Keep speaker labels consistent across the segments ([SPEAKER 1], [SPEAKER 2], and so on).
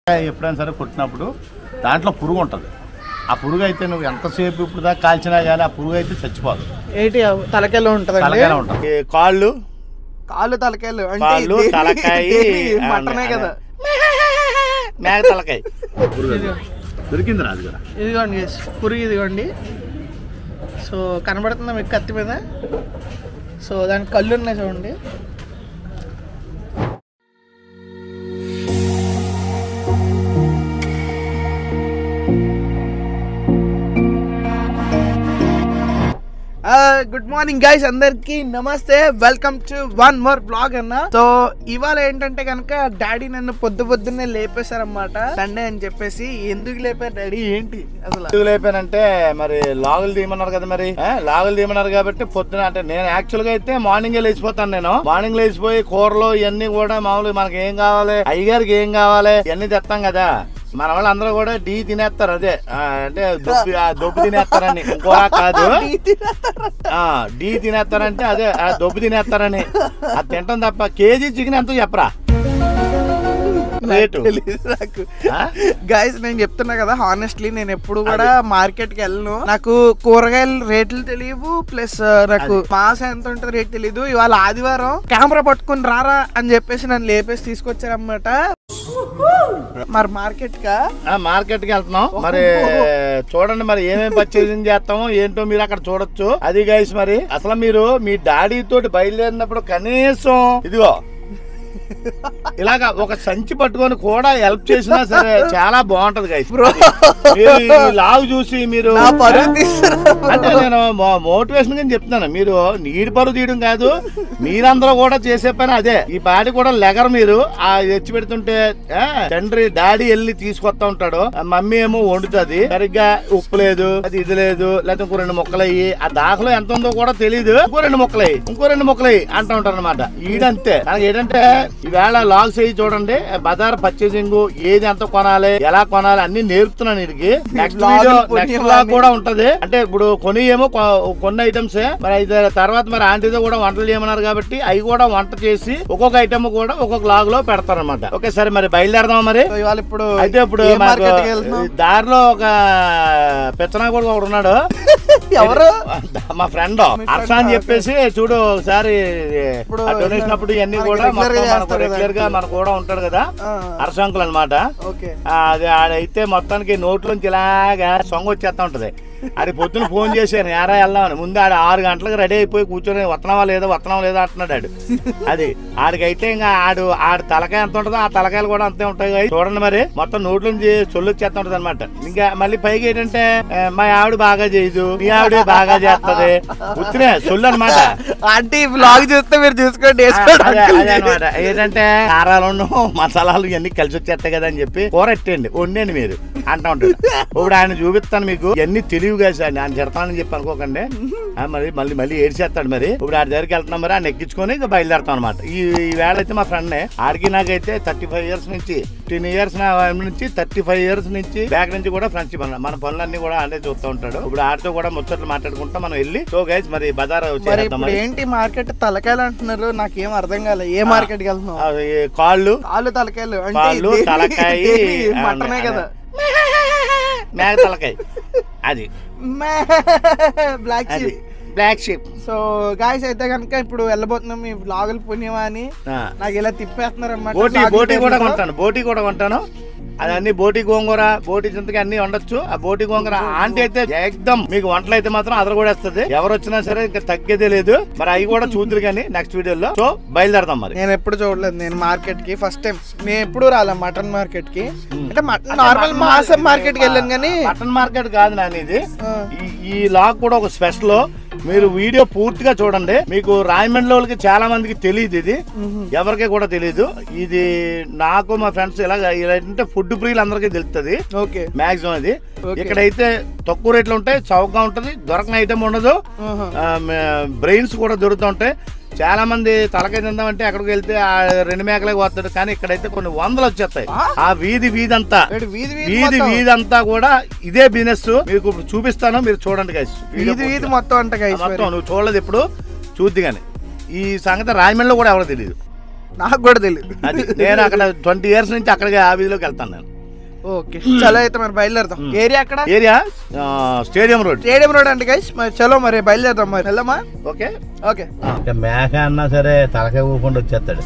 [SPEAKER 1] ఎప్పుడైనా సరే కొట్టినప్పుడు దాంట్లో పురుగు ఉంటుంది ఆ పురుగు అయితే నువ్వు ఎంతసేపు ఇప్పుడు దాకా కాల్చినా కానీ ఆ పురుగు అయితే చచ్చిపోదు
[SPEAKER 2] ఏంటి తలకాయలో ఉంటదండి
[SPEAKER 1] తలకాయ ఉంటుంది ఈ కాళ్ళు
[SPEAKER 2] కాళ్ళు తలకాయలు అంటే
[SPEAKER 1] కాళ్ళు
[SPEAKER 2] ఇది-
[SPEAKER 1] తలకాయ
[SPEAKER 2] ఇది మటనే కదా
[SPEAKER 1] మేక తలకాయ పురుగు అది. దొరికింది రాజు గారు
[SPEAKER 2] ఇదిగోండి guys, పురుగు ఇదిగోండి సో కనబడుతుందా మీకు కత్తి మీద సో దానికి కళ్ళు ఉన్నాయి చూడండి గుడ్ మార్నింగ్ గైస్ అందరికి నమస్తే welcome to one more vlog అన్న సో ఇవాళ ఏంటంటే కనుక డాడీ నన్ను పొద్దు పొద్దున్నే లేపేశారన్నమాట సండే అని చెప్పేసి ఎందుకు లేపారు డాడీ ఏంటి అసలు
[SPEAKER 1] ఎందుకు లేపానంటే మరి లాగులు తీయమన్నారు కదా మరి ఆ, లాగులు తీయమన్నారు కాబట్టి పొద్దున అంటే నేను యాక్చువల్ గా అయితే మార్నింగ్ లేచిపోతాను నేను మార్నింగ్ లేచిపోయి కూరలు ఇవన్నీ కూడా మామూలుగా మనకి ఏం కావాలి అయ్యగారికి ఏం కావాలి ఇవన్నీ తెస్తాం కదా మన వాళ్ళు అందరూ కూడా డి తినేస్తారు అదే ఆ, అంటే దొబ్బి ఆ, దొబ్బి తినేస్తారని ఇంకోలా కాదు ఆ డి తినేస్తారంటే అదే ఆ దొబ్బి తినేస్తారని అది తింటాం తప్ప కేజీ చికెన్ ఎంతో చెప్పరా రేటు
[SPEAKER 2] నాకు
[SPEAKER 1] ఆ?
[SPEAKER 2] గైస్ నేను చెప్తున్నా కదా హానెస్ట్లీ నేను ఎప్పుడు కూడా మార్కెట్ కి వెళ్ళను నాకు కూరగాయల రేట్లు తెలియవు ప్లస్ నాకు మాస ఎంత ఉంటుంది రేట్ తెలియదు ఇవాళ ఆదివారం కెమెరా పట్టుకుని రారా అని చెప్పేసి నన్ను లేపేసి తీసుకొచ్చారన్నమాట మరి మార్కెట్ కా
[SPEAKER 1] ఆ మార్కెట్ కి వెళ్తున్నాం మరి చూడండి మరి ఏమేమి పర్చేసింగ్ చేస్తామో ఏంటో మీరు అక్కడ చూడొచ్చు అది గైస్ మరి అసలు మీరు మీ డాడీ తోటి బయలుదేరినప్పుడు కనీసం ఇదిగో ఇలాగా ఒక సంచి పట్టుకొని కూడా హెల్ప్ చేసినా సరే చాలా బాగుంటది గైస్
[SPEAKER 2] Bro.
[SPEAKER 1] మీరు ఈ లావు చూసి మీరు
[SPEAKER 2] నా పరువు తీస్తారా
[SPEAKER 1] అంటే నేను మోటివేషన్ గా చెప్తున్నాను మీరు నీటి పరువు తీయడం కాదు మీరందరూ కూడా చేసే పని అదే ఈ పాటి కూడా లెగర్ మీరు ఆ తెచ్చి పెడుతుంటే ఆ, తండ్రి డాడీ వెళ్ళి తీసుకొస్తా ఉంటాడు ఆ మమ్మీ ఏమో వండుతుంది సరిగ్గా ఉప్పు లేదు అది ఇది లేదు లేకపోతే ఇంకో రెండు ముక్కలు అయ్యి ఆ దాఖలో ఎంత ఉందో కూడా తెలియదు ఇంకో రెండు ముక్కలు అయ్యి ఇంకో రెండు ముక్కలు అయ్యి అంటూ ఉంటారు అనమాట ఈడంతే నాకు ఏంటంటే ఈవేళ లాగ్స్ అయ్యి చూడండి బజార్ పర్చేసింగ్ ఏది ఎంత కొనాలి ఎలా కొనాలి అన్ని నేర్పుతున్నాను వీడికి నెక్స్ట్
[SPEAKER 2] Vlog
[SPEAKER 1] వీడియో
[SPEAKER 2] పుణ్యం
[SPEAKER 1] నెక్స్ట్ బ్లాగ్
[SPEAKER 2] అని.
[SPEAKER 1] కూడా ఉంటది అంటే ఇప్పుడు కొని ఏమో కొ- కొన్ని ఐటమ్స్ మరి అయితే తర్వాత మరి ఆంటీతో కూడా వంటలు చేయమన్నారు కాబట్టి అవి కూడా వంట చేసి ఒక్కొక్క ఐటమ్ కూడా ఒక్కొక్క లాగ్ లో పెడతారన్నమాట ఓకే సరే మరి బయలుదేరదాం మరి
[SPEAKER 2] సో ఇవాళ ఇప్పుడు
[SPEAKER 1] అయితే ఇప్పుడు
[SPEAKER 2] ఏ
[SPEAKER 1] మాకు
[SPEAKER 2] మార్కెట్ కి వెళ్తున్నాం
[SPEAKER 1] దారిలో ఒక పెచ్చనా కూడా ఒకడు ఉన్నాడు
[SPEAKER 2] ఎవరు
[SPEAKER 1] మా ఫ్రెండ్
[SPEAKER 2] మీ
[SPEAKER 1] హర్ష అని
[SPEAKER 2] friend,
[SPEAKER 1] చెప్పేసి చూడు ఒకసారి
[SPEAKER 2] ఇప్పుడు
[SPEAKER 1] డొనేషన్ అప్పుడు ఇవన్నీ
[SPEAKER 2] మనకి
[SPEAKER 1] కూడా
[SPEAKER 2] regular గా చేస్తారు కదా.
[SPEAKER 1] రెగ్యులర్ గా మనకు కూడా ఉంటాడు కదా
[SPEAKER 2] ఆ,
[SPEAKER 1] హర్ష అంకుల్ అనమాట
[SPEAKER 2] ఓకే
[SPEAKER 1] అది ఆడైతే మొత్తానికి నోట్లోంచి ఇలాగా సొంగ వచ్చేస్తా ఉంటది అది పొద్దున ఫోన్ చేశాను యారా వెళ్దామని ముందు ఆడ ఆరు గంటలకు రెడీ అయిపోయి కూర్చొని వత్తనవా లేదా వత్తనవా లేదా అంటున్నాడు ఆడు అది ఆడికైతే ఇంకా ఆడు ఆడు తలకాయ ఎంత ఉంటుందో ఆ తలకాయలు కూడా అంతే ఉంటాయి కదా. చూడండి మరి మొత్తం నోట్లోంచి చొల్లు వచ్చేస్తా ఉంటది అనమాట ఇంకా మళ్ళీ పైకి ఏంటంటే ఆ, మా ఆవిడ బాగా చేయదు మీ ఆవిడ బాగా చేస్తది ఉత్తినే సొల్లు అనమాట
[SPEAKER 2] ఆంటీ బ్లాగ్ చూస్తే మీరు చూసుకోండి వేసుకోండి
[SPEAKER 1] అదే
[SPEAKER 2] uncle.
[SPEAKER 1] అదే అన్నమాట ఏంటంటే కారాలు మసాలాలు ఇవన్నీ కలిసి వచ్చేస్తాయి కదా అని చెప్పి కూర ఎట్టండి వండండి మీరు అంటా ఉంటాడు ఇప్పుడు ఆయన చూపిస్తాను మీకు ఇవన్నీ తెలివిగా సార్ ఆయన తిడతానని చెప్పి అనుకోకండి ఆ, మరి మళ్ళీ మళ్ళీ ఏడ్చేస్తాడు మరి ఇప్పుడు ఆడి దగ్గరికి వెళ్తున్నాం మరి ఆయన ఎక్కించుకొని ఇక బయలుదేరుతాం అనమాట ఈ ఈ వేళ అయితే మా ఫ్రెండ్ ఆడికి నాకైతే థర్టీ ఫైవ్ ఇయర్స్ నుంచి ఫిఫ్టీన్ ఇయర్స్ నుంచి థర్టీ ఫైవ్ ఇయర్స్ నుంచి బ్యాక్ నుంచి కూడా ఫ్రెండ్షిప్ అన్న మన పనులన్నీ కూడా అంటే చూస్తూ ఉంటాడు ఇప్పుడు ఆడితో కూడా ముచ్చట్లు మాట్లాడుకుంటా మనం వెళ్ళి సో గైస్ మరి బజార్
[SPEAKER 2] మరి
[SPEAKER 1] వచ్చేద్దాం
[SPEAKER 2] ఇప్పుడు
[SPEAKER 1] మరి
[SPEAKER 2] ఏంటి మార్కెట్ తలకాయలు అంటున్నారు నాకేం అర్థం కాలే ఏ మార్కెట్ కి వెళ్తున్నావు
[SPEAKER 1] ఆ, ఈ కాళ్ళు
[SPEAKER 2] కాళ్ళు తలకాయలు అంటే
[SPEAKER 1] కాళ్ళు
[SPEAKER 2] ఇది-
[SPEAKER 1] తలకాయ
[SPEAKER 2] ఇది
[SPEAKER 1] ఆ,
[SPEAKER 2] మటనే కదా
[SPEAKER 1] మేక తలకాయ అది
[SPEAKER 2] బ్లాక్
[SPEAKER 1] అది బ్లాక్ షీప్
[SPEAKER 2] సో గాయస్ అయితే కనుక ఇప్పుడు వెళ్ళబోతున్నాం మీ వ్లాగులు పుణ్యమా అని నాకు ఇలా తిప్పేస్తున్నారు
[SPEAKER 1] బోటి
[SPEAKER 2] అన్నమాట
[SPEAKER 1] బోటి కూడా కొంటాను బోటి కూడా కొంటాను అది అన్ని బోటి గోంగూర బోటి చింతకి అన్ని వండొచ్చు ఆ బోటి గోంగూర ఆంటీ అయితే ఎక్దమ్ మీకు వంటలు అయితే మాత్రం అదర కూడా వేస్తుంది ఎవరు వచ్చినా సరే ఇంకా తగ్గేదే లేదు మరి అవి కూడా చూద్దరు కానీ నెక్స్ట్ వీడియోలో సో బయలుదేరదాం మరి
[SPEAKER 2] నేను ఎప్పుడు చూడలేదు నేను మార్కెట్ కి ఫస్ట్ టైం నేను ఎప్పుడు రాలే మటన్ మార్కెట్ కి అంటే నార్మల్ మాసం మార్కెట్ కి వెళ్ళాను కానీ
[SPEAKER 1] మటన్ మార్కెట్ కాదు నాని ఇది
[SPEAKER 2] ఆ,
[SPEAKER 1] ఈ- ఈ లాగ్ కూడా ఒక స్పెషల్ మీరు వీడియో పూర్తిగా చూడండి మీకు రాయమండ్రి వాళ్ళకి చాలా మందికి తెలియదు ఇది
[SPEAKER 2] మ్మ్.
[SPEAKER 1] ఎవరికి కూడా తెలియదు ఇది నాకు మా ఫ్రెండ్స్ ఇలా ఇలా అంటే ఫుడ్ ప్రియులు అందరికీ తెలుస్తుంది
[SPEAKER 2] ఓకే
[SPEAKER 1] మాక్సిమం ఇది
[SPEAKER 2] Okay.
[SPEAKER 1] ఇక్కడైతే తక్కువ రేట్లు ఉంటాయి చౌకగా ఉంటుంది దొరకని ఐటమ్ ఉండదు
[SPEAKER 2] ఆహా.
[SPEAKER 1] బ్రెయిన్స్ కూడా దొరుకుతూ ఉంటాయి చాలా మంది తలకాయ తిందామంటే అక్కడికి వెళ్తే ఆ రెండు మేకలకి పోతాడు కానీ ఇక్కడైతే కొన్ని వందలు వచ్చేస్తాయి
[SPEAKER 2] ఆ?
[SPEAKER 1] ఆ వీధి వీధి అంతా
[SPEAKER 2] ఏడు వీధి వీధి
[SPEAKER 1] వీధి
[SPEAKER 2] మొత్తం.
[SPEAKER 1] వీధి అంతా కూడా ఇదే బిజినెస్ మీకు ఇప్పుడు చూపిస్తాను మీరు చూడండి guys. వీడియో
[SPEAKER 2] వీధి వీధి
[SPEAKER 1] పూర్తిగా.
[SPEAKER 2] మొత్తం అంట
[SPEAKER 1] ఆ
[SPEAKER 2] గైస్
[SPEAKER 1] మొత్తం నువ్వు చూడలేదు ఇప్పుడు చూద్ది కానీ ఈ సంగతి రాయమండ్రిలో కూడా ఎవరో తెలియదు
[SPEAKER 2] నాకు కూడా తెలియదు
[SPEAKER 1] అది నేను అక్కడ ట్వంటీ ఇయర్స్ నుంచి అక్కడికి ఆ వీధిలోకి వెళ్తాను నేను
[SPEAKER 2] ఓకే చలో అయితే మరి బయలుదేరదాం ఏరియా అక్కడ
[SPEAKER 1] ఏరియా ఆ, స్టేడియం రోడ్
[SPEAKER 2] స్టేడియం రోడ్ అంటే గైస్ మరి చలో మరి బయలుదేరదాం మరి వెళ్దామా
[SPEAKER 1] ఓకే
[SPEAKER 2] ఓకే
[SPEAKER 1] అంటే మేక అన్నా సరే తలకాయ ఊకుండా వచ్చేస్తాడు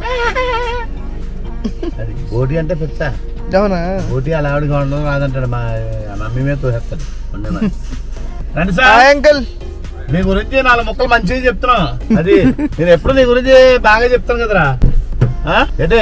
[SPEAKER 1] అది ఓటీ అంటే పిచ్చ
[SPEAKER 2] అవునా
[SPEAKER 1] ఓటీ అలా ఆవిడగా ఉండదు రాదంటాడు మా మమ్మీ మీద తోసేస్తాడు ఉండే మరి. రండి
[SPEAKER 2] హాయ్
[SPEAKER 1] సార్
[SPEAKER 2] అంకుల్
[SPEAKER 1] మీ గురించి నాలుగు ముక్కలు మంచిగా చెప్తున్నా అది నేను ఎప్పుడు నీ గురించి బాగా చెప్తాను కదరా ఆ? ఏంటి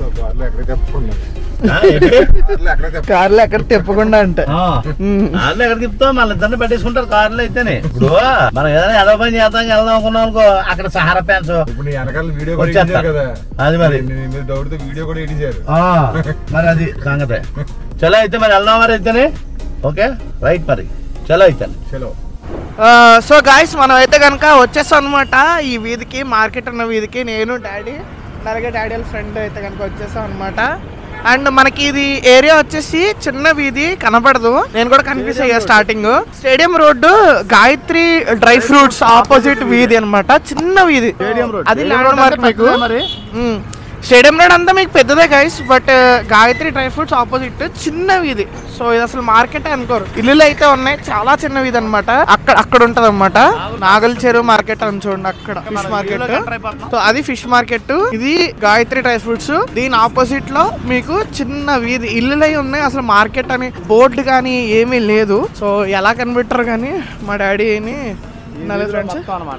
[SPEAKER 1] ఆ, ఏంటి?
[SPEAKER 2] కార్లో ఎక్కడ తిప్పకుండా అంటే
[SPEAKER 1] ఆ. కార్లో ఎక్కడ చెప్తాం మళ్ళీ ఇద్దరిని పెట్టేసుకుంటారు కార్లో అయితేనే ఇప్పుడు మనం ఏదైనా ఎదో పని చేద్దాం వెళ్దాం అనుకున్నాం అనుకో అక్కడ సహారా ప్యాన్స్
[SPEAKER 3] ఇప్పుడు నీ వెనకాల వీడియో కూడా
[SPEAKER 1] వచ్చేస్తా.
[SPEAKER 3] ఎడిచారు కదా
[SPEAKER 1] అది మరి.
[SPEAKER 3] నీ మీద డౌట్ తో వీడియో కూడా ఎడిచారు
[SPEAKER 1] ఆ, మరి అది సంగతే చలో అయితే మరి వెళ్దాం మరి అయితేనే ఓకే రైట్ మరి చలో అయితే
[SPEAKER 3] చలో
[SPEAKER 2] సో గాయస్ మనం అయితే కనుక వచ్చేస్తాం అనమాట ఈ వీధికి మార్కెట్ ఉన్న వీధికి నేను డాడీ అలాగే డాడీ వాళ్ళ ఫ్రెండ్ అయితే కనుక వచ్చేసాం అనమాట అండ్ మనకి ఇది ఏరియా వచ్చేసి చిన్న వీధి కనపడదు నేను కూడా కన్ఫ్యూజ్ అయ్యా starting stadium road Gayatri dry fruits opposite వీధి అన్నమాట చిన్న వీధి
[SPEAKER 1] స్టేడియం రోడ్
[SPEAKER 2] అది ల్యాండ్ మార్క్ మీకు
[SPEAKER 1] మరి
[SPEAKER 2] మ్మ్. స్టేడియం రోడ్ అంతా మీకు పెద్దదే guys but Gayatri dry fruits opposite చిన్న వీధి సో ఇది అసలు మార్కెట్ అనుకోరు ఇల్లులు అయితే ఉన్నాయి చాలా చిన్న వీధి అనమాట అక్కడ అక్కడ ఉంటది అనమాట నాగల్ చెరువు మార్కెట్ అని చూడండి అక్కడ ఫిష్ మార్కెట్ సో అది ఫిష్ మార్కెట్ ఇది గాయత్రి డ్రై ఫ్రూట్స్ దీని ఆపోజిట్ లో మీకు చిన్న వీధి ఇల్లులు అయి ఉన్నాయి అసలు మార్కెట్ అని బోర్డు కానీ ఏమీ లేదు సో ఎలా కనిపెట్టారు కానీ మా డాడీని నలుగురు ఫ్రెండ్స్
[SPEAKER 1] అనమాట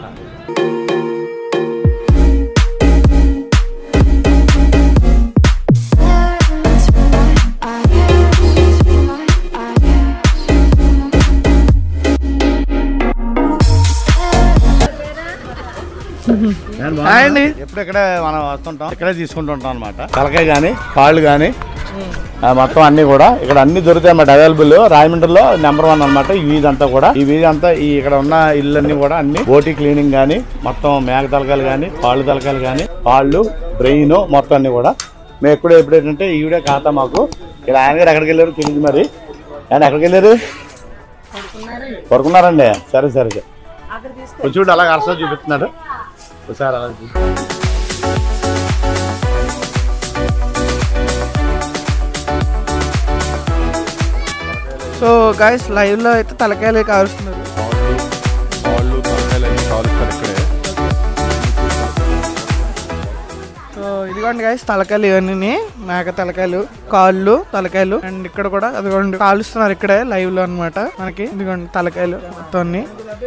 [SPEAKER 2] హాయ్ అండి
[SPEAKER 1] ఎప్పుడు ఇక్కడే మనం వస్తుంటాం ఇక్కడే తీసుకుంటుంటాం అనమాట తలకాయ కానీ కాళ్ళు కానీ మొత్తం అన్ని కూడా ఇక్కడ అన్ని దొరుకుతాయి అన్నమాట అవైలబుల్ రాజమండ్రిలో నెంబర్ వన్ అనమాట ఈ వీధి అంతా కూడా ఈ వీధి అంతా ఈ ఇక్కడ ఉన్న ఇళ్ళన్నీ కూడా అన్ని ఓటీ క్లీనింగ్ కానీ మొత్తం మేక తలకాయలు కానీ కాళ్ళు తలకాయలు కానీ కాళ్ళు బ్రెయిన్ మొత్తం అన్ని కూడా మేము ఎప్పుడు ఎప్పుడు ఏంటంటే ఈవిడే ఖాతా మాకు ఇక్కడ ఆయన గారు ఎక్కడికి వెళ్ళారు తెలియదు మరి ఆయన ఎక్కడికి వెళ్ళారు పడుకున్నారండి సరే సరే సరే కొంచెం చూడు అలాగ అరసా చూపిస్తున్నాడు ఒకసారి అలా చూడు.
[SPEAKER 2] సో గాయస్ లైవ్ లో అయితే తలకాయలు కారుస్తున్నారు
[SPEAKER 3] కాళ్ళు తలకాయలు అన్ని కాలుస్తారు ఇక్కడే
[SPEAKER 2] సో ఇదిగోండి గాయస్ తలకాయలు ఇవన్నీ మేక తలకాయలు కాళ్ళు తలకాయలు అండ్ ఇక్కడ కూడా అదిగోండి కాలుస్తున్నారు ఇక్కడే లైవ్ లో అన్నమాట మనకి ఇదిగోండి తలకాయలు మొత్తం అన్ని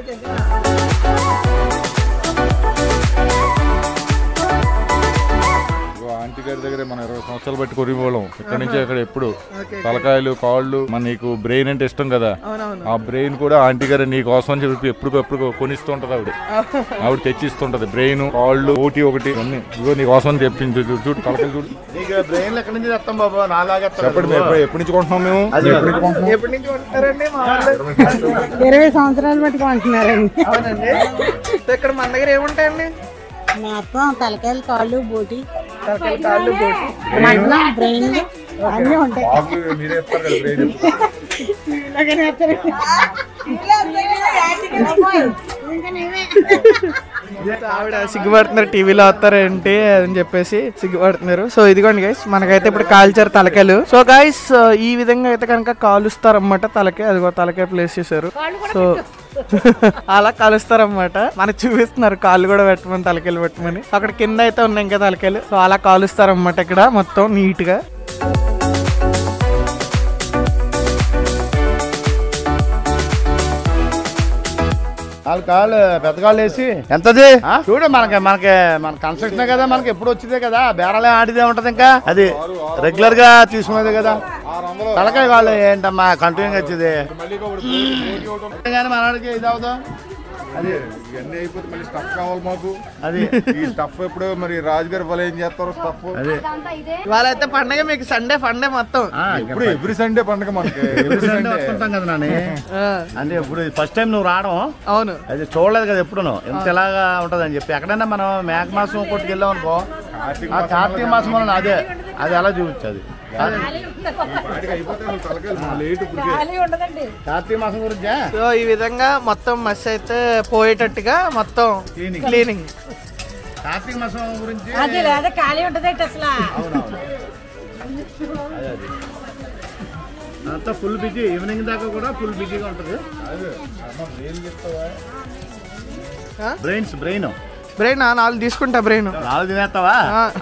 [SPEAKER 3] ఇగో ఆంటీ గారి దగ్గర మన ఇరవై సంవత్సరాలు బట్టి కొరిపోవడం ఇక్కడ నుంచి అక్కడ ఎప్పుడు తలకాయలు కాళ్ళు మన నీకు బ్రెయిన్ అంటే ఇష్టం కదా
[SPEAKER 2] అవునవును
[SPEAKER 3] ఆ బ్రెయిన్ కూడా ఆంటీ గారు నీ కోసం అని చెప్పి ఎప్పటికప్పుడు కొనిస్తూ ఉంటది ఆవిడ ఆవిడ తెచ్చిస్తుంటది బ్రెయిన్ కాళ్ళు ఓటి ఒకటి అన్ని ఇగో నీ కోసం అని చెప్పింది చూడు చూడు తలకాయలు చూడు
[SPEAKER 1] నీకు బ్రెయిన్ ఎక్కడి నుంచి తెస్తాం బాబా నాలాగా
[SPEAKER 3] చెప్పండి మేము ఎప్పుడు- ఎప్పటి నుంచి కొంటున్నాం మేము
[SPEAKER 1] అది
[SPEAKER 3] ఎప్పటి నుంచి కొంటున్నాం
[SPEAKER 2] ఎప్పటి నుంచి ఉంటారండి మా వాళ్ళు
[SPEAKER 4] ఇరవై సంవత్సరాలు బట్టి కొంటున్నారండి
[SPEAKER 2] అవునండి సో ఇక్కడ మన దగ్గర ఏముంటాయండి
[SPEAKER 4] మొత్తం తలకాయలు కాళ్ళు బోటి
[SPEAKER 2] తలకాయలు కాళ్ళు బోటి
[SPEAKER 4] మటన్ బ్రెయిన్ అన్నీ ఉంటాయి
[SPEAKER 3] బాబు మీరే చెప్తారు కదా బ్రెయిన్
[SPEAKER 4] ఇలాగనే వేస్తారు. ఇంకా నువ్వే.
[SPEAKER 2] ఆవిడ సిగ్గుపడుతున్నారు టీవీలో వస్తారేంటి అని చెప్పేసి సిగ్గుపడుతున్నారు సో ఇదిగోండి గైస్ మనకైతే ఇప్పుడు కాల్చారు తలకాయలు సో గైస్ ఈ విధంగా అయితే కనుక కాలుస్తారన్నమాట తలకాయ అదిగో తలకాయ ప్లేస్ చేశారు సో అలా కాలుస్తారన్నమాట మనకు చూపిస్తున్నారు కాళ్ళు కూడా పెట్టమని తలకాయలు పెట్టమని అక్కడ కింద అయితే ఉన్నాయి ఇంకా తలకాయలు సో అలా కాలుస్తారన్నమాట ఇక్కడ మొత్తం నీట్ గా
[SPEAKER 1] నాలుగు కాళ్ళు పెద్ద కాళ్ళు వేసి ఎంతది ఆ? చూడు మనకి మనకి మన కన్స్ట్రక్షన్ కదా మనకి ఎప్పుడు వచ్చిందే కదా బేరాలే ఆడిదే ఉంటది ఇంకా అది రెగ్యులర్ గా తీసుకునేది కదా తలకాయ కాళ్ళు ఏంటమ్మా కంటిన్యూ వచ్చేది
[SPEAKER 3] మళ్ళీ ఒకటి బ్రెయిన్ ఒకటి ఒకటి
[SPEAKER 1] కానీ మనకి ఇది అవుతాం
[SPEAKER 3] అది ఇవన్నీ అయిపోతే మళ్ళీ స్టఫ్ కావాలి మాకు
[SPEAKER 1] అది
[SPEAKER 3] ఈ స్టఫ్ ఎప్పుడు మరి రాజుగారి వాళ్ళు ఏం చేస్తారు స్టఫ్
[SPEAKER 1] అది
[SPEAKER 2] ఇవాళ అయితే పండగ మీకు సండే ఫండే మొత్తం
[SPEAKER 1] ఆ,
[SPEAKER 3] ఇప్పుడు ఎవ్రీ సండే పండుగ మనకి ఎవ్రీ
[SPEAKER 1] సండే
[SPEAKER 3] సండే
[SPEAKER 1] వస్తుంటాం కదా నాని
[SPEAKER 2] ఆ,
[SPEAKER 1] అంటే ఇప్పుడు ఫస్ట్ టైం నువ్వు రావడం
[SPEAKER 2] అవును
[SPEAKER 1] అది చూడలేదు కదా ఎప్పుడును ఎంత ఎలాగా ఉంటది అని చెప్పి ఎక్కడైనా మనం మేక మాసం కొట్టుకు వెళ్ళాం అనుకో
[SPEAKER 3] కార్తీక
[SPEAKER 1] ఆ కార్తీక మాసం వలన అదే అది ఎలా చూపించదు
[SPEAKER 3] వాటికి అయిపోతే వాళ్ళు తలకాయలు లేట్ ఇప్పుడు
[SPEAKER 1] కార్తీక మాసం గురించా
[SPEAKER 2] సో ఈ విధంగా మొత్తం మస్ అయితే పోయేటట్టుగా మొత్తం
[SPEAKER 1] Cleaning.
[SPEAKER 2] క్లీనింగ్
[SPEAKER 1] కార్తీక మాసం గురించి
[SPEAKER 4] అది లేదా ఖాళీ ఉంటది అసలు
[SPEAKER 1] అవునవును అదే అది అంతా ఫుల్ బిజీ ఈవినింగ్ దాకా కూడా ఫుల్ బిజీగా ఉంటుంది
[SPEAKER 2] ఆ?
[SPEAKER 1] బ్రెయిన్స్ బ్రెయిన్
[SPEAKER 2] బ్రెయిన్ నాలుగు తీసుకుంటా బ్రెయిన్
[SPEAKER 1] నాలుగు తినేస్తావా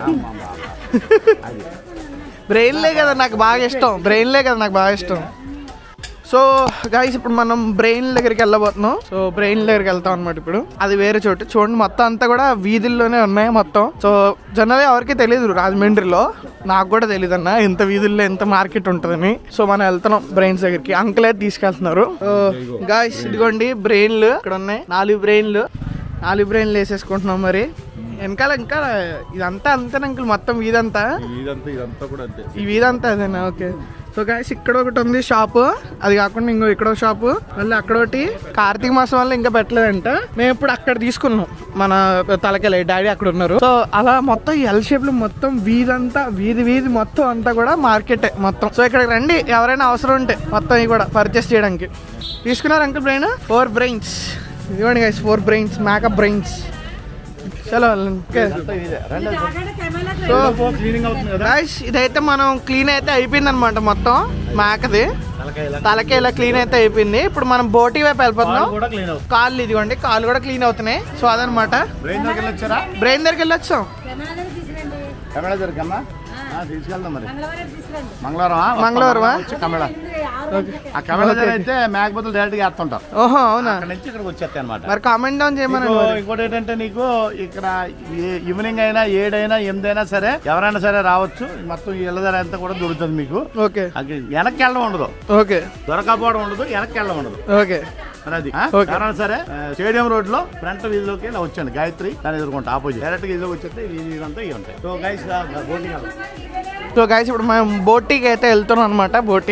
[SPEAKER 2] బ్రెయిన్లే కదా నాకు బాగా ఇష్టం బ్రెయిన్లే కదా నాకు బాగా ఇష్టం సో గాయస్ ఇప్పుడు మనం బ్రెయిన్ దగ్గరికి వెళ్ళబోతున్నాం సో బ్రెయిన్ దగ్గరికి వెళ్తాం అనమాట ఇప్పుడు అది వేరే చోటు చూడండి మొత్తం అంతా కూడా వీధుల్లోనే ఉన్నాయి మొత్తం సో జనరల్ ఎవరికి తెలియదు రాజమండ్రిలో నాకు కూడా తెలియదు అన్న ఇంత వీధుల్లో ఎంత మార్కెట్ ఉంటుందని సో మనం వెళ్తున్నాం బ్రెయిన్స్ దగ్గరికి అంకులే తీసుకెళ్తున్నారు సో గాయస్ ఇదిగోండి బ్రెయిన్లు ఇక్కడ ఉన్నాయి నాలుగు బ్రెయిన్లు నాలుగు బ్రెయిన్లు వేసేసుకుంటున్నాం మరి వెనకాల ఇంకా ఇదంతా అంతే అంకుల్ మొత్తం వీధంతా
[SPEAKER 3] ఇదంతా ఇదంతా కూడా అంతే
[SPEAKER 2] ఈ వీధంతా అదేనా ఓకే సో గాయస్ ఇక్కడ ఒకటి ఉంది షాపు అది కాకుండా ఇంకో ఇక్కడ ఒక షాపు మళ్ళీ అక్కడ ఒకటి కార్తీక మాసం వల్ల ఇంకా పెట్టలేదంట మేము ఇప్పుడు అక్కడ తీసుకున్నాం మన తలకెళ్ళి డాడీ అక్కడ ఉన్నారు సో అలా మొత్తం ఎల్ షేప్ లో మొత్తం వీధంతా వీధి వీధి మొత్తం అంతా కూడా మార్కెటే మొత్తం సో ఇక్కడికి రండి ఎవరైనా అవసరం ఉంటే మొత్తం ఇవి కూడా పర్చేస్ చేయడానికి తీసుకున్నారు అంకుల్ బ్రెయిన్ ఫోర్ బ్రెయిన్స్ ఇదిగోండి guys four brains makeup brains చలో ఓకే సో
[SPEAKER 1] క్లీనింగ్ అవుతుంది కదా
[SPEAKER 2] గైస్ ఇదైతే మనం క్లీన్ అయితే అయిపోయింది అనమాట మొత్తం మేకది తలకి ఇలా క్లీన్ అయితే అయిపోయింది ఇప్పుడు మనం బోటి వైపు వెళ్ళిపోతున్నాం
[SPEAKER 1] కాలు కూడా క్లీన్ అవుతుంది
[SPEAKER 2] కాళ్ళు ఇదిగోండి కాళ్ళు కూడా క్లీన్ అవుతున్నాయి సో అదనమాట
[SPEAKER 1] బ్రెయిన్ దగ్గర వెళ్ళొచ్చారా
[SPEAKER 2] బ్రెయిన్ దగ్గరికి వెళ్ళొచ్చాం
[SPEAKER 1] కమేళ దగ్గరికి అమ్మా ఆ, తీసుకెళ్దాం మరి మంగళవారం
[SPEAKER 2] మంగళవారమా?
[SPEAKER 1] వచ్చి కమేళ ఆ కమేళ దగ్గర అయితే మేకపోతే డైరెక్ట్ గా వేస్తుంటారు
[SPEAKER 2] ఓహో అవునా
[SPEAKER 1] అక్కడ నుంచి ఇక్కడికి వచ్చేస్తాయి అనమాట
[SPEAKER 2] మరి కామెంట్ డౌన్ చేయమని
[SPEAKER 1] ఇంకోటి ఏంటంటే నీకు ఇక్కడ ఏ- ఈవినింగ్ అయినా ఏడైనా ఎనిమిదైనా సరే ఎవరైనా సరే రావచ్చు మొత్తం ఈ ఇళ్ళ ధర అంతా కూడా దొరుకుతుంది మీకు
[SPEAKER 2] ఓకే
[SPEAKER 1] అది వెనక్కి వెళ్ళడం ఉండదు
[SPEAKER 2] ఓకే
[SPEAKER 1] దొరకపోవడం ఉండదు వెనక్కి వెళ్ళడం ఉండదు
[SPEAKER 2] ఓకే
[SPEAKER 1] మరి అది ఆ?
[SPEAKER 2] Okay.
[SPEAKER 1] ఎవరైనా సరే ఆ, స్టేడియం రోడ్ లో ఫ్రంట్ వీధిలోకి ఇలా వచ్చాను గాయత్రి దాని ఎదుర్కొంటా ఆపోజిట్ డైరెక్ట్ వీధిలోకి వచ్చేస్తే ఈ వీధి అంతా ఇవి ఉంటాయి so guys boating
[SPEAKER 2] so guys ఇప్పుడు మేము బోటీకి అయితే వెళ్తున్నాం అనమాట బోటి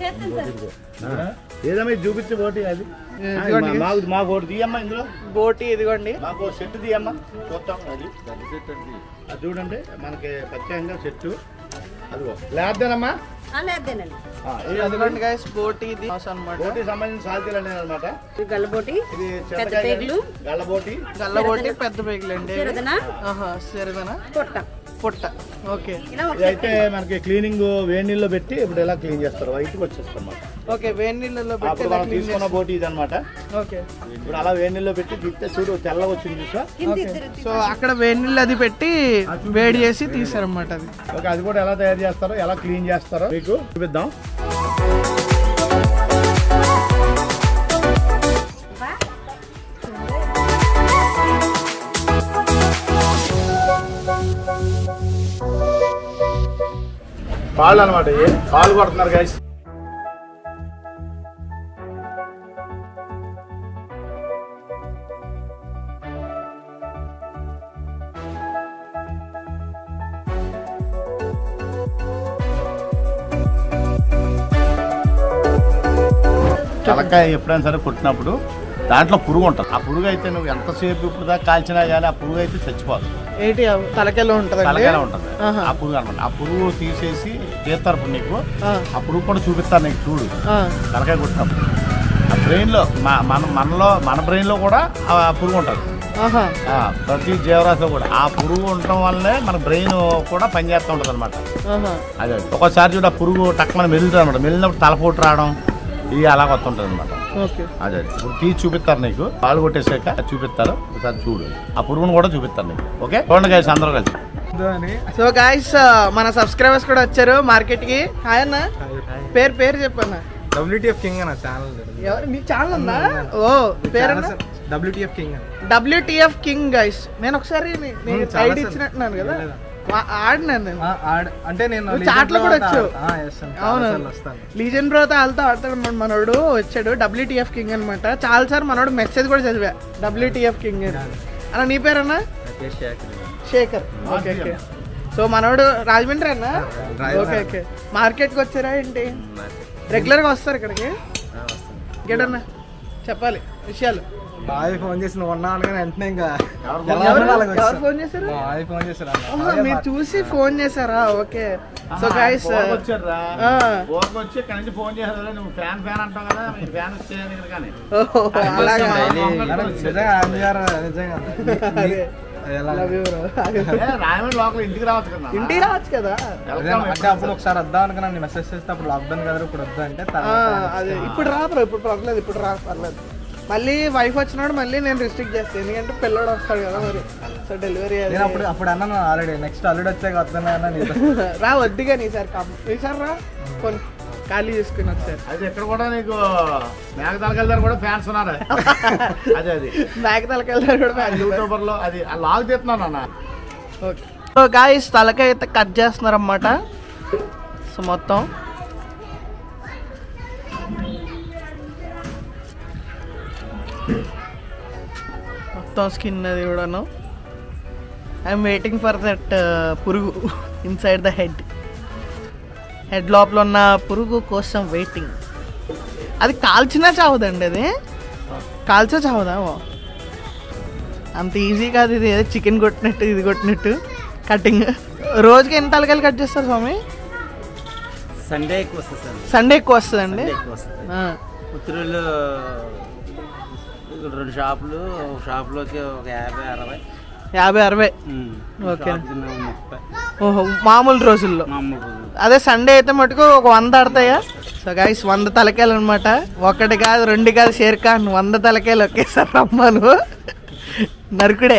[SPEAKER 1] ఏదమ్మా ఇది చూపించే బోటి అది ఆ,
[SPEAKER 2] ఇదిగోండి.
[SPEAKER 1] మా- మాకు మాకు ఒకటి తీయమ్మా ఇందులో
[SPEAKER 2] బోటి ఇదిగోండి
[SPEAKER 1] మాకు సెట్ తీయమ్మా చూద్దాం అది అది చూడండి మనకి ప్రత్యేకంగా సెట్ అదిగో లేదేనమ్మా
[SPEAKER 2] అదిగోండి గైస్ బోటి ఇది అనమాట
[SPEAKER 1] బోటి సంబంధించిన సాధ్యాలు అనేది అనమాట
[SPEAKER 5] గల్లబోటి
[SPEAKER 1] ఇది
[SPEAKER 5] పెద్ద
[SPEAKER 1] చింతకాయ
[SPEAKER 5] పేగులు
[SPEAKER 1] గల్లబోటి
[SPEAKER 2] గల్ల బోటి పెద్ద పేగులండి ఇవి.
[SPEAKER 5] చిరదన
[SPEAKER 2] ఆహా సరిదనా
[SPEAKER 5] పొట్ట
[SPEAKER 2] పుట్ట ఓకే
[SPEAKER 5] ఇలా ఒక
[SPEAKER 1] ఇది అయితే మనకి క్లీనింగ్ వేడి నీళ్ళు పెట్టి ఇప్పుడు ఎలా క్లీన్ చేస్తారు వైట్కి వచ్చేస్తారు అన్నమాట
[SPEAKER 2] ఓకే వేడి నీళ్ళలో పెట్టి
[SPEAKER 1] అప్పుడు
[SPEAKER 2] ఇలా
[SPEAKER 1] మనం
[SPEAKER 2] clean
[SPEAKER 1] తీసుకున్న బోటి ఇది అనమాట
[SPEAKER 2] చేస్తాం. ఓకే
[SPEAKER 1] ఇప్పుడు అలా వేడి నీళ్ళు పెట్టి తిప్పితే చూడు తెల్లగా వచ్చింది చూసా
[SPEAKER 2] ఓకే సో అక్కడ వేడి నీళ్ళు అది పెట్టి వేడి చేసి తీసారన్నమాట అది
[SPEAKER 1] ఓకే అది కూడా ఎలా తయారు చేస్తారో ఎలా క్లీన్ చేస్తారో మీకు చూపిద్దాం పాలు అనమాట పాలు కొడుతున్నారు గైస్ తలకాయ ఎప్పుడైనా సరే కొట్టినప్పుడు దాంట్లో పురుగు ఉంటుంది ఆ పురుగు అయితే నువ్వు ఎంతసేపు ఇప్పుడు దాకా కాల్చినా కానీ ఆ పురుగు అయితే చచ్చిపోదు
[SPEAKER 2] ఏంటి ఆ తలకెల్లో ఉంటదండి
[SPEAKER 1] తలకాయ ఉంటుంది
[SPEAKER 2] ఆహా.
[SPEAKER 1] ఆ పురుగు అనమాట ఆ పురుగు తీసేసి చేస్తారు ఇప్పుడు నీకు
[SPEAKER 2] ఆ,
[SPEAKER 1] ఆ పురుగు కూడా చూపిస్తారు నీకు చూడు
[SPEAKER 2] ఆ,
[SPEAKER 1] తలకాయ కొట్టినప్పుడు ఆ బ్రెయిన్లో మా మన మనలో మన బ్రెయిన్లో కూడా ఆ పురుగు ఉంటుంది
[SPEAKER 2] ఆహా
[SPEAKER 1] ఆ, ప్రతి జీవరాశిలో కూడా ఆ పురుగు ఉండటం వల్లే మన బ్రెయిన్ కూడా పనిచేస్తూ ఉంటుంది అనమాట
[SPEAKER 2] ఆహా
[SPEAKER 1] అదే ఒక్కోసారి చూడ పురుగు టక్కున మెలుతుంది అనమాట మెలినప్పుడు తలపోటు రావడం ఇది అలా వస్తుంటుంది అనమాట
[SPEAKER 2] ఓకే
[SPEAKER 1] అదే ఇప్పుడు తీసి చూపిస్తారు నీకు పాలు కొట్టేసాక చూపిస్తారు ఒకసారి చూడు ఆ పురుగును కూడా చూపిస్తారు నీకు ఓకే చూడండి కలిసి అందరూ కలిసి
[SPEAKER 2] సో గాయస్ మన సబ్స్క్రైబర్స్ కూడా వచ్చారు మార్కెట్ కి హాయ్ అన్న పేరు పేరు చెప్పన్న
[SPEAKER 6] డబ్ల్యూటీఎఫ్ కింగ్ అన్న ఛానల్
[SPEAKER 2] ఎవరు మీ ఛానల్ ఉందా ఓ పేరు
[SPEAKER 6] డబ్ల్యూటీఎఫ్ కింగ్ అన్న
[SPEAKER 2] డబ్ల్యూటిఎఫ్ కింగ్ గైస్ నేను ఒకసారి నీ- నేను
[SPEAKER 6] Hmm, చాలా
[SPEAKER 2] ఐడి
[SPEAKER 6] సార్.
[SPEAKER 2] ఇచ్చినట్టున్నాను కదా
[SPEAKER 6] లేదా.
[SPEAKER 2] వా- ఆడినాను నేను
[SPEAKER 6] ఆ, ఆడ- అంటే నేను
[SPEAKER 2] నువ్వు చాట్లో కూడా వచ్చావు. అవును
[SPEAKER 6] అవును వస్తాను
[SPEAKER 2] లీజన్ బ్రో వాళ్ళతో ఆడతాడు మన మనోడు వచ్చాడు డబ్ల్యూటిఎఫ్ కింగ్ అనమాట చాలా సార్ మనోడు మెసేజ్ కూడా చదివా డబ్ల్యూటిఎఫ్ కింగ్ అని అన్న నీ పేరన్నా శేఖర్ ఓకే ఓకే సో మనోడు రాజమండ్రి అన్న
[SPEAKER 6] రాజమండ్రి.
[SPEAKER 2] ఓకే ఓకే మార్కెట్కి వచ్చారా ఏంటి రెగ్యులర్గా వస్తారు ఇక్కడికి ఇంకేటన్నా చెప్పాలి విషయాలు
[SPEAKER 6] బాయ్ ఫోన్ చేసి నువ్వు ఉన్నావు అనగానే వెంటనే ఇంకా ఎలా
[SPEAKER 2] ఎవరు
[SPEAKER 6] ఉన్నావు అలాగ
[SPEAKER 2] ఎవరు
[SPEAKER 6] వచ్చేసాను.
[SPEAKER 2] ఫోన్ చేశారు
[SPEAKER 6] మా బాయ్ ఫోన్ చేశారు అన్న.
[SPEAKER 2] ఆహా, మీరు చూసి ఫోన్ చేశారా ఓకే సో గైస్
[SPEAKER 1] వచ్చారా
[SPEAKER 2] ఆ.
[SPEAKER 1] ఫోన్ వచ్చి ఇక్కడ నుంచి ఫోన్ చేశారు నువ్వు ఫ్యాన్ ఫ్యాన్ అంటావు కదా మీ ఫ్యాన్ వచ్చేది ఇక్కడ కానీ
[SPEAKER 2] అలాగా
[SPEAKER 6] అరే, నిజంగా అంజారు నిజంగా
[SPEAKER 2] అదే.
[SPEAKER 6] ఎలా
[SPEAKER 2] లవ్ యూ బ్రో
[SPEAKER 1] ఏ, రాయమండ్రి లోపల ఇంటికి రావచ్చు కదా నాన్న.
[SPEAKER 2] ఇంటికి రావచ్చు కదా
[SPEAKER 6] అదే అంటే అప్పుడు ఒకసారి వద్దాం అనుకున్నాను మెసేజ్ చేస్తే అప్పుడు లాక్డౌన్ కదా ఇప్పుడు వద్దా అంటే
[SPEAKER 2] ఆ,
[SPEAKER 6] తర్వాత
[SPEAKER 2] అదే ఇప్పుడు రా బ్రో ఇప్పుడు పర్లేదు ఇప్పుడు రా పర్లేదు మళ్ళీ వైఫ్ వచ్చినాడు మళ్ళీ నేను రిస్ట్రిక్ట్ చేస్తాను ఎందుకంటే పిల్లడు వస్తాడు కదా మరి సో డెలివరీ
[SPEAKER 6] నేను అప్పుడు అప్పుడు అన్నాను ఆల్రెడీ నెక్స్ట్ ఆల్రెడీ వచ్చాక వద్దాను అన్న నీతో
[SPEAKER 2] రా వద్దుగా ఈసారి కమ్ ఈసారి రా కొన్ని ఖాళీ చేసుకుని ఒకసారి
[SPEAKER 1] అది ఇక్కడ కూడా నీకు మేఘతలకెళ్ళ దగ్గర కూడా ఫ్యాన్స్ ఉన్నారు అదే అది
[SPEAKER 2] బ్యాగ్ తలకెళ్ళాడు కూడా బ్యాగ్
[SPEAKER 1] యూట్యూబర్ లో అది ఆ లాగ్ తీస్తున్నాను అన్న
[SPEAKER 2] ఓకే సో గాయస్ తలకాయ అయితే కట్ చేస్తున్నారు అన్నమాట సో మొత్తం మొత్తం స్కిన్ అది కూడాను ఐఎమ్ వెయిటింగ్ ఫర్ దట్ పురుగు ఇన్సైడ్ ద హెడ్ హెడ్ లోపల ఉన్న పురుగు కోసం వెయిటింగ్ అది కాల్చినా చావదండి అది కాల్చా చావదా ఓ. అంత ఈజీ కాదు ఇది ఏదో చికెన్ కొట్టినట్టు ఇది కొట్టినట్టు కటింగ్ రోజుకి ఎన్ని తలకాయలు కట్ చేస్తారు స్వామి
[SPEAKER 5] సండే ఎక్కువ వస్తుంది సార్
[SPEAKER 2] సండే ఎక్కువ వస్తుందండి
[SPEAKER 5] సండే ఎక్కువ వస్తుంది
[SPEAKER 2] ఆ,
[SPEAKER 5] పుత్తూరులో ఇక్కడ రెండు షాపులు ఒక షాపులోకి ఒక యాభై అరవై
[SPEAKER 2] యాభై అరవై
[SPEAKER 5] ఉమ్.
[SPEAKER 2] ఓకే.
[SPEAKER 5] షాపుకి మేము ముప్పై
[SPEAKER 2] ఓహో మామూలు రోజుల్లో
[SPEAKER 5] మామూలు
[SPEAKER 2] అదే సండే అయితే మటుకు ఒక వంద ఆడతాయా సో గైస్ వంద తలకాయలు అనమాట ఒకటి కాదు రెండు కాదు షేర్ ఖాన్ వంద తలకాయలు ఒకేసారి రమ్మను నరుకుడే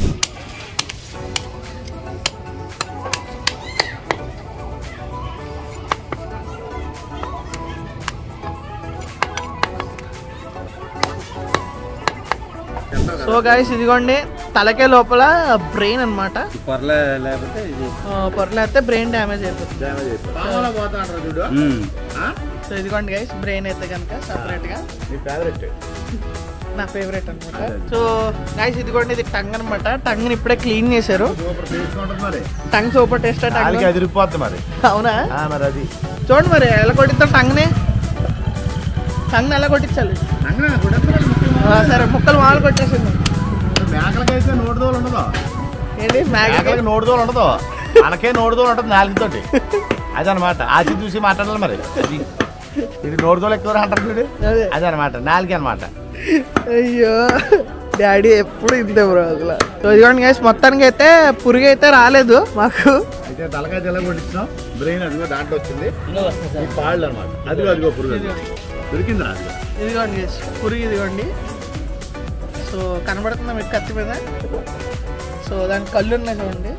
[SPEAKER 2] సో గైస్ ఇదిగోండి తలకాయ లోపల బ్రెయిన్ అనమాట
[SPEAKER 5] పొరలే లేకపోతే ఇది
[SPEAKER 2] పొరలేస్తే బ్రెయిన్ డ్యామేజ్ అయిపోతుంది
[SPEAKER 1] పాములో పోతా అంటారు చూడు
[SPEAKER 5] ఉమ్.
[SPEAKER 1] ఆ?
[SPEAKER 2] సో ఇదిగోండి గైస్ బ్రెయిన్ అయితే కనుక సపరేట్ గా
[SPEAKER 1] నీ ఫేవరెట్
[SPEAKER 2] నా ఫేవరెట్ అనమాట సో గైస్ ఇదిగోండి ఇది టంగ్ అనమాట టంగ్ ఇప్పుడే క్లీన్ చేశారు
[SPEAKER 1] సూపర్ టేస్ట్ ఉంటుంది మరి
[SPEAKER 2] టంగ్ సూపర్ టేస్ట్ టంగ్
[SPEAKER 1] నాలుగు అదిరిపోద్ది మరి
[SPEAKER 2] అవునా
[SPEAKER 1] ఆ, మరి అది
[SPEAKER 2] చూడండి మరి ఎలా కొట్టిద్దాం టంగ్ని టంగ్ ఎలా కొట్టించాలి
[SPEAKER 1] అంగనా గుడెత్తనాడు ముఖ్యంగా.
[SPEAKER 2] ఆ, సరే ముక్కలు మాలు కొట్టేసింది
[SPEAKER 1] మేకలకైతే నోటి దోలు ఉండదు
[SPEAKER 2] ఏంటి మ్యాగీ
[SPEAKER 1] మేకలకి నోటి దోలు ఉండదు మనకే నోటి దోలు ఉంటుంది నాలుగుతోటి అదనమాట ఆచి చూసి మాట్లాడాలి మరి ఇది ఇది నోటి దోలు ఎక్కువ అంటారు చూడు
[SPEAKER 2] అదే
[SPEAKER 1] అదనమాట నాలుగే అనమాట
[SPEAKER 2] అయ్యో డాడీ ఎప్పుడు ఇంతే బ్రో అసలు సో ఇదిగోండి గైస్ మొత్తానికి అయితే పురుగు అయితే రాలేదు మాకు
[SPEAKER 1] అయితే తలకాయ తెల్ల కొట్టించాం బ్రెయిన్ అదిగో దాంట్లో వచ్చింది ఈ పాళ్ళు అనమాట అదిగో అదిగో పురుగు అదిగో. దొరికిందా అదిగో
[SPEAKER 2] ఇదిగోండి గైస్ పురుగు ఇదిగోండి సో కనబడుతుందా మీకు కత్తి మీద సో దానికి కళ్ళు ఉన్నాయి చూడండి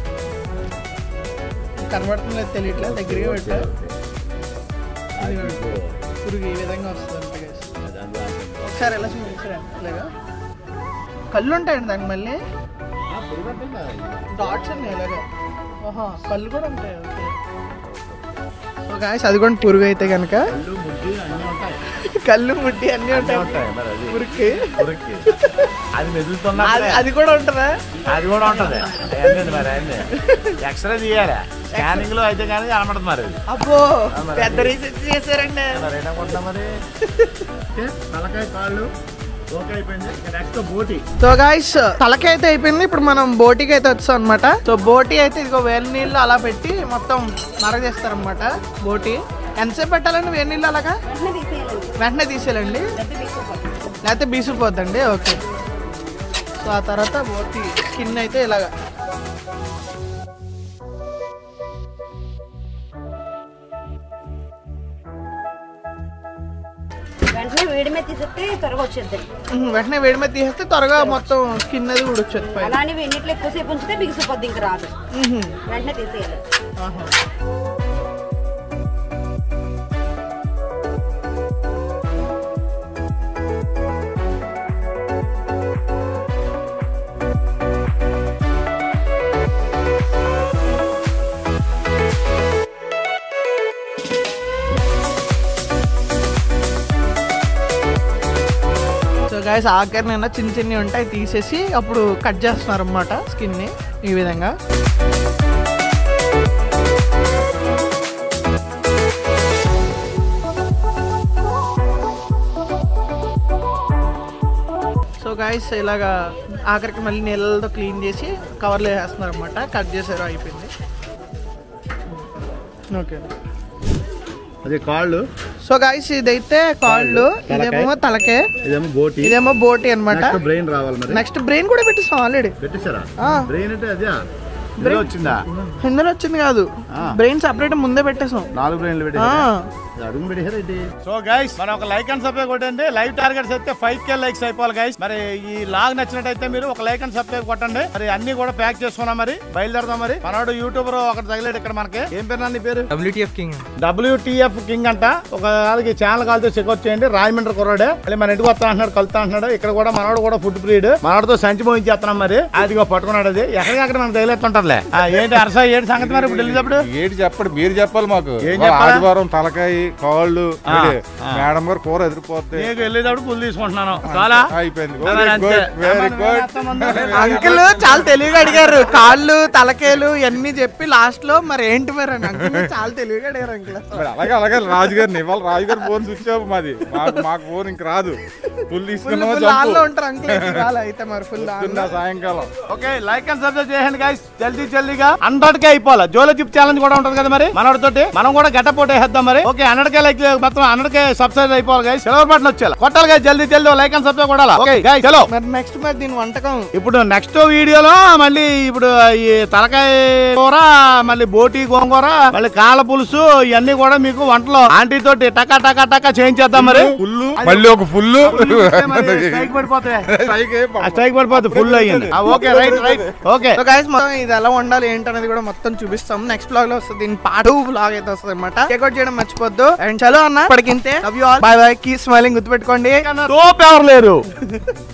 [SPEAKER 2] కనబడుతుందో తెలియట్లేదు దగ్గరికి పెట్టా ఇదిగోండి పురుగు ఈ విధంగా వస్తుంది గైస్ ఒకసారి ఎలా చూపించరా ఇలాగా కళ్ళు ఉంటాయండి దానికి మళ్ళీ డాట్స్ ఉన్నాయి ఇలాగా ఓహో కళ్ళు కూడా ఉంటాయి ఓకే సో గాయస్ అది కూడా పురుగు అయితే కనుక
[SPEAKER 1] కళ్ళు ముద్ది అన్నీ ఉంటాయి
[SPEAKER 2] కళ్ళు ముట్టి అన్నీ
[SPEAKER 1] అన్నీ
[SPEAKER 2] ఉంటాయి
[SPEAKER 1] ఉంటాయి మరి అది
[SPEAKER 2] పురుగుకి
[SPEAKER 1] పురుగుకి అది మెదులుతున్నా
[SPEAKER 2] అది అది కూడా ఉంటుందా
[SPEAKER 1] అది కూడా ఉంటది ఏంటండి మరి అన్ని ఎక్స్రే తీయాలి స్కానింగ్ లో అయితే కానీ కనబడుతుంది మరి అది
[SPEAKER 2] అబ్బో పెద్ద రీసెర్చ్ చేశారండి
[SPEAKER 1] మరి ఏమనుకుంటున్నా మరి ఓకే, తలకాయ కాళ్ళు ఓకే అయిపోయింది నెక్స్ట్ బోటి
[SPEAKER 2] సో గాయస్ తలకి అయితే అయిపోయింది ఇప్పుడు మనం బోటికి అయితే వచ్చాం అనమాట సో బోటి అయితే ఇదిగో వేడి నీళ్ళు అలా పెట్టి మొత్తం నరగేస్తారు అనమాట బోటి ఎంతసేపు పెట్టాలండి వేడి నీళ్ళు అలాగా వెంటనే తీసేయాలండి లేకపోతే బీసిపోద్దండి ఓకే సో ఆ తర్వాత బోటి స్కిన్ అయితే ఇలాగా
[SPEAKER 7] వెంటనే వేడి మీద తీసేస్తే త్వరగా వచ్చేద్ది
[SPEAKER 2] ఉహు, వెంటనే వేడి మీద తీసేస్తే త్వరగా మొత్తం స్కిన్ అది ఉడొచ్చు పైన
[SPEAKER 7] అలానే వెన్నిట్లో ఎక్కువసేపు ఉంచితే బిగిసిపోద్ది ఇంకా రాదు
[SPEAKER 2] ఉహు,
[SPEAKER 7] వెంటనే తీసేయాలి
[SPEAKER 2] ఆహా. సో గాయస్ ఆఖరినైనా చిన్న చిన్నవి ఉంటాయి తీసేసి అప్పుడు కట్ చేస్తున్నారు అనమాట స్కిన్ని ఈ విధంగా సో గాయస్ ఇలాగా ఆఖరికి మళ్ళీ నీళ్ళతో క్లీన్ చేసి కవర్లో వేస్తున్నారు అనమాట కట్ చేసారు అయిపోయింది ఓకే
[SPEAKER 1] అది కాళ్ళు
[SPEAKER 2] సో గాయస్ ఇదైతే కాళ్ళు ఇదేమో తలకే
[SPEAKER 1] ఇదేమో బోటి
[SPEAKER 2] ఇదేమో బోటి అన్నమాట
[SPEAKER 1] బ్రెయిన్ రావాలి మరి
[SPEAKER 2] నెక్స్ట్ బ్రెయిన్ కూడా పెట్టేసాం ఆల్రెడీ
[SPEAKER 1] పెట్టేశారా
[SPEAKER 2] ఆ.
[SPEAKER 1] బ్రెయిన్ అంటే అదే ఇందులో వచ్చిందా
[SPEAKER 2] ఇందులో వచ్చింది కాదు
[SPEAKER 1] ఆ.
[SPEAKER 2] బ్రెయిన్ సపరేట్ ముందే పెట్టేసాం
[SPEAKER 1] నాలుగు బ్రెయిన్లు
[SPEAKER 2] ఆ.
[SPEAKER 1] పెట్టేశారా అడుగు పెట్టేశారేంటి సో గైస్ మనం ఒక లైక్ అండ్ సబ్స్క్రైబ్ కొట్టండి లైవ్ టార్గెట్స్ అయితే ఫైవ్ కే లైక్స్ అయిపోవాలి గైస్ మరి ఈ లాగ్ నచ్చినట్టయితే మీరు ఒక లైక్ అండ్ సబ్స్క్రైబ్ కొట్టండి మరి అన్ని కూడా ప్యాక్ చేసుకున్నాం మరి బయలుదేరదాం మరి మనోడు యూట్యూబర్ ఒకటి తగిలేడు ఇక్కడ మనకి ఏం పేరు నాన్న నీ పేరు
[SPEAKER 6] డబ్ల్యూటీఎఫ్ కింగ్
[SPEAKER 1] డబ్ల్యూటీఎఫ్ కింగ్ అంట ఒక వాళ్ళకి ఛానల్ కాల్తో చెక్అవుట్ చేయండి రాజమండ్రి కుర్రాడే మళ్ళీ మన ఇంటికి వస్తా అంటున్నాడు కలుతా అంటున్నాడు ఇక్కడ కూడా మనోడు కూడా ఫుడ్ ప్రీడ్ మనోడితో సంచి పోయించేస్తున్నాం మరి అదిగో పట్టుకున్నాడు అది ఎక్కడికక్కడ మనకు తగిలేస్తుంటారులే ఆ, ఏంటి అరస ఏంటి సంగతి మరి ఇప్పుడు వెళ్ళేటప్పుడు
[SPEAKER 3] ఏంటి చెప్పండి మీరు చెప్పాలి మాకు
[SPEAKER 1] ఏం
[SPEAKER 3] ఓ
[SPEAKER 1] చెప్పాలా?
[SPEAKER 3] ఆదివారం తలకాయ కాళ్ళు
[SPEAKER 1] ఆ,
[SPEAKER 3] ఏంటి?
[SPEAKER 1] ఆ.
[SPEAKER 3] మేడం గారు కూర ఎదిరిపోద్ది
[SPEAKER 1] నీకు వెళ్ళేటప్పుడు పుల్లు తీసుకుంటున్నాను చాలా
[SPEAKER 3] అయిపోయింది
[SPEAKER 1] అదే
[SPEAKER 3] వెరీ
[SPEAKER 1] అంతే.
[SPEAKER 3] గుడ్ వెరీ గుడ్
[SPEAKER 2] అంకుల్ చాలా తెలివిగా అడిగారు కాళ్ళు తలకేలు ఇవన్నీ చెప్పి లాస్ట్ లో మరి ఏంటి మరి అని అంకుల్ చాలా తెలివిగా అడిగారు అంకుల్
[SPEAKER 3] మరి అలాగే అలాగే రాజుగారిని ఇవాళ రాజుగారి ఫోన్ స్విచ్ ఆఫ్ మాది మాకు మాకు ఫోన్ ఇంక రాదు ఫుల్
[SPEAKER 2] ఫుల్
[SPEAKER 3] తీసుకున్నామా
[SPEAKER 2] ఫుల్ ఆన్లో
[SPEAKER 3] జంపు
[SPEAKER 2] ఉంటారు అంకుల్ ఇవాళ అయితే మరి ఫుల్
[SPEAKER 3] పొద్దున్న సాయంకాలం
[SPEAKER 1] ఓకే లైక్ అండ్ సబ్స్క్రైబ్ చేయండి గైస్ జల్దీ జల్దీగా హండ్రెడ్ కే అయిపోవాలి జోలో జిప్ ఛాలెంజ్ కూడా ఉంటది కదా మరి మనోడితోటి మనం కూడా గట్ట పోటీ వేద్దాం మరి ఓకే హండ్రెడ్ కే లైక్ మొత్తం హండ్రెడ్ కే సబ్స్క్రైబ్ అయిపోవాలి గైస్ సిల్వర్ బటన్ వచ్చేలా కొట్టాలి గైస్ జల్దీ జల్దీ లైక్ అండ్ సబ్స్క్రైబ్ కొడాలి ఓకే గైస్ చలో
[SPEAKER 2] మరి నెక్స్ట్ మరి దీని వంటకం
[SPEAKER 1] ఇప్పుడు నెక్స్ట్ వీడియోలో మళ్ళీ ఇప్పుడు ఈ తలకాయ కూర మళ్ళీ బోటి గోంగూర మళ్ళీ కాళ్ళ పులుసు ఇవన్నీ కూడా మీకు వంటలో ఆంటీ తోటి టకా టకా టకా చేయించేద్దాం మరి
[SPEAKER 3] ఫుల్ మళ్ళీ ఒక ఫుల్
[SPEAKER 1] మరి స్ట్రైక్ పడిపోతాయి ఆ స్ట్రైక్ పడిపోతుంది ఫుల్ అయ్యింది ఆ, okay right right okay
[SPEAKER 2] so guys మొత్తం ఇది ఎలా వండాలి ఏంటనేది కూడా మొత్తం చూపిస్తాం నెక్స్ట్ బ్లాగ్ లో వస్తుంది దీని పాటు బ్లాగ్ అయితే వస్తుంది అనమాట చెక్అౌట్ చేయడం మర్చిపోద్దు అండ్ చలో అన్న ఇప్పటికింతే love you all bye bye keep smiling గుర్తుపెట్టుకోండి
[SPEAKER 1] తోపు ఎవరు లేరు